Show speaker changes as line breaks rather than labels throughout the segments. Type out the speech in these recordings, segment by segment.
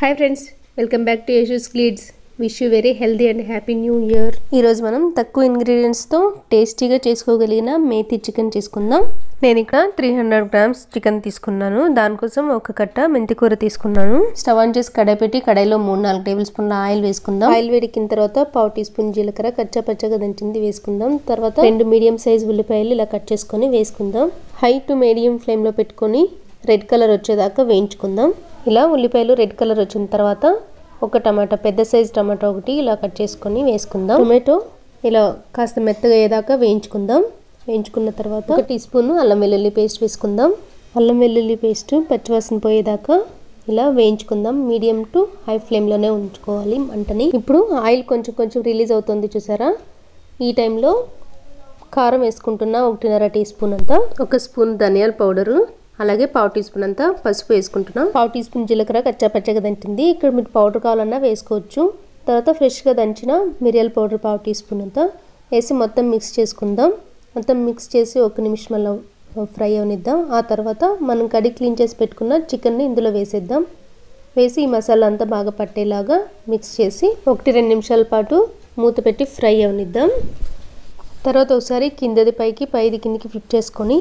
hi friends welcome back to Yashu's Gleeds wish you very healthy and happy new year ఈరోజు మనం తక్కువ ఇంగ్రీడియంట్స్తో టేస్టీగా చేసుకోగలిగిన మేతి చికెన్ చేసుకుందాం నేను ఇక్కడ త్రీ హండ్రెడ్ గ్రామ్స్ చికెన్ తీసుకున్నాను దానికోసం ఒక కట్ట మెంతి కూర తీసుకున్నాను స్టవ్ ఆన్ చేసి కడాయి పెట్టి కడాయిలో మూడు నాలుగు టేబుల్ స్పూన్ల ఆయిల్ వేసుకుందాం ఆయిల్ వేడికిన తర్వాత పావు టీ స్పూన్ జీలకర్ర కచ్చా పచ్చగా దంచింది వేసుకుందాం తర్వాత రెండు మీడియం సైజ్ ఉల్లిపాయలు ఇలా కట్ చేసుకొని వేసుకుందాం హై టు మీడియం ఫ్లేమ్లో పెట్టుకొని రెడ్ కలర్ వచ్చేదాకా వేయించుకుందాం ఇలా ఉల్లిపాయలు రెడ్ కలర్ వచ్చిన తర్వాత ఒక టమాటా పెద్ద సైజ్ టమాటా ఒకటి ఇలా కట్ చేసుకొని వేసుకుందాం టొమాటో ఇలా కాస్త మెత్తగా అయ్యేదాకా వేయించుకుందాం వేయించుకున్న తర్వాత ఒక టీ స్పూన్ అల్లం వెల్లుల్లి పేస్ట్ వేసుకుందాం అల్లం వెల్లుల్లి పేస్ట్ పచ్చివాసన పోయేదాకా ఇలా వేయించుకుందాం మీడియం టు హై ఫ్లేమ్లోనే ఉంచుకోవాలి మంటని ఇప్పుడు ఆయిల్ కొంచెం కొంచెం రిలీజ్ అవుతుంది చూసారా ఈ టైంలో కారం వేసుకుంటున్నా ఒకటిన్నర టీ స్పూన్ అంతా ఒక స్పూన్ ధనియాల పౌడరు అలాగే పావు టీ స్పూన్ అంతా పసుపు వేసుకుంటున్నాం పావు టీ స్పూన్ జీలకర్ర కచ్చా పచ్చగా దంచింది ఇక్కడ మీరు పౌడర్ కావాలన్నా వేసుకోవచ్చు తర్వాత ఫ్రెష్గా దంచిన మిరియాల పౌడర్ పావు టీ స్పూన్ అంతా వేసి మొత్తం మిక్స్ చేసుకుందాం మొత్తం మిక్స్ చేసి ఒక నిమిషం అలా ఫ్రై అవనిద్దాం ఆ తర్వాత మనం కడి క్లీన్ చేసి పెట్టుకున్న చికెన్ని ఇందులో వేసేద్దాం వేసి ఈ మసాలా అంతా బాగా పట్టేలాగా మిక్స్ చేసి ఒకటి రెండు నిమిషాల పాటు మూత పెట్టి ఫ్రై అవనిద్దాం తర్వాత ఒకసారి కిందది పైకి పైది కిందికి ఫ్లిప్ చేసుకొని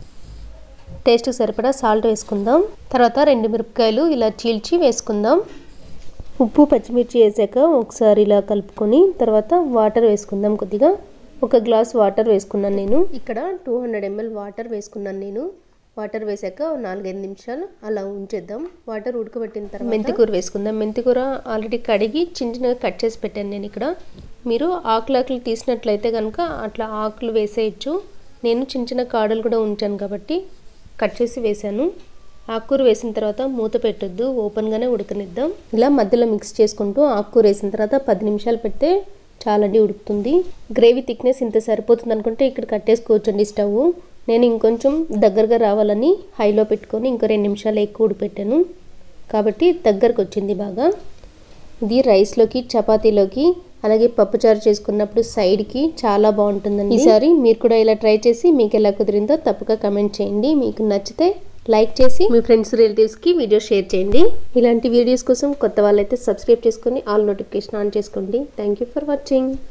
టేస్ట్కి సరిపడా సాల్ట్ వేసుకుందాం తర్వాత రెండు మిరపకాయలు ఇలా చీల్చి వేసుకుందాం ఉప్పు పచ్చిమిర్చి వేసాక ఒకసారి ఇలా కలుపుకొని తర్వాత వాటర్ వేసుకుందాం కొద్దిగా ఒక గ్లాస్ వాటర్ వేసుకున్నాను నేను ఇక్కడ టూ హండ్రెడ్ ఎంఎల్ వాటర్ వేసుకున్నాను నేను వాటర్ వేసాక నాలుగైదు నిమిషాలు అలా ఉంచేద్దాం వాటర్ ఉడకబెట్టిన తర్వాత మెంతికూర వేసుకుందాం మెంతికూర ఆల్రెడీ కడిగి చిన్న చిన్నగా కట్ చేసి పెట్టాను నేను ఇక్కడ మీరు ఆకులు ఆకులు తీసినట్లయితే కనుక అట్లా ఆకులు వేసేయచ్చు నేను చిన్న చిన్న కాడలు కూడా ఉంచాను కాబట్టి కట్ చేసి వేసాను ఆకుకూర వేసిన తర్వాత మూత పెట్టొద్దు ఓపెన్గానే ఉడకనిద్దాం ఇలా మధ్యలో మిక్స్ చేసుకుంటూ ఆకుకూర వేసిన తర్వాత పది నిమిషాలు పెడితే చాలండి ఉడుకుతుంది గ్రేవీ థిక్నెస్ ఇంత సరిపోతుంది అనుకుంటే ఇక్కడ కట్టేసుకోవచ్చండి స్టవ్ నేను ఇంకొంచెం దగ్గరగా రావాలని హైలో పెట్టుకొని ఇంకో రెండు నిమిషాలు ఎక్కువ ఉడిపెట్టాను కాబట్టి దగ్గరకు వచ్చింది బాగా ఇది రైస్లోకి చపాతీలోకి అలాగే పప్పుచారు చేసుకున్నప్పుడు సైడ్కి చాలా బాగుంటుందండి ఈసారి మీరు కూడా ఇలా ట్రై చేసి మీకు ఎలా కుదిరిందో తప్పక కమెంట్ చేయండి మీకు నచ్చితే లైక్ చేసి మీ ఫ్రెండ్స్ రిలేటివ్స్కి వీడియో షేర్ చేయండి ఇలాంటి వీడియోస్ కోసం కొత్త వాళ్ళైతే సబ్స్క్రైబ్ చేసుకొని ఆల్ నోటిఫికేషన్ ఆన్ చేసుకోండి థ్యాంక్ యూ ఫర్ వాచింగ్